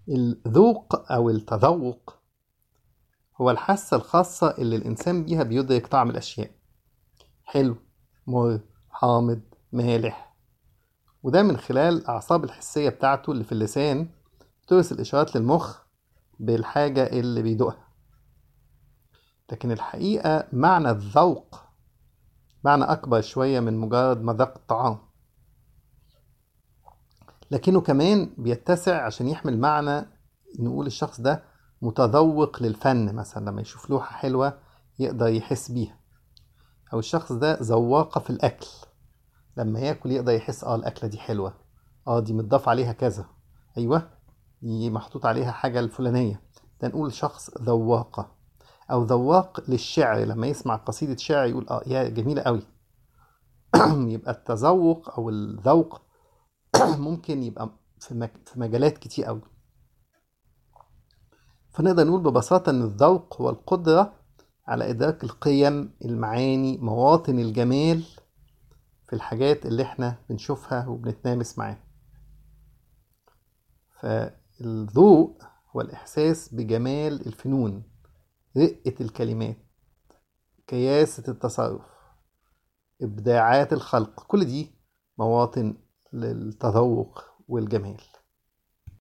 الذوق أو التذوق هو الحاسة الخاصة اللي الإنسان بيها بيدرك طعم الأشياء حلو مر حامض مالح وده من خلال الأعصاب الحسية بتاعته اللي في اللسان ترسل الإشارات للمخ بالحاجة اللي بيدوقها لكن الحقيقة معنى الذوق معنى أكبر شوية من مجرد مذاق الطعام لكنه كمان بيتسع عشان يحمل معنى نقول الشخص ده متذوق للفن مثلا لما يشوف لوحة حلوة يقدر يحس بيها أو الشخص ده ذواقة في الأكل لما ياكل يقدر يحس اه الأكلة دي حلوة اه دي متضاف عليها كذا أيوة دي محطوط عليها حاجة الفلانية ده نقول شخص ذواقة أو ذواق للشعر لما يسمع قصيدة شعر يقول اه يا جميلة قوي يبقى التذوق أو الذوق ممكن يبقى في مك- في مجالات كتير قوي فنقدر نقول ببساطة إن الذوق هو القدرة على إدراك القيم المعاني مواطن الجمال في الحاجات اللي احنا بنشوفها وبنتنامس معاها فالذوق هو الإحساس بجمال الفنون رقة الكلمات كياسة التصرف إبداعات الخلق كل دي مواطن للتذوق والجمال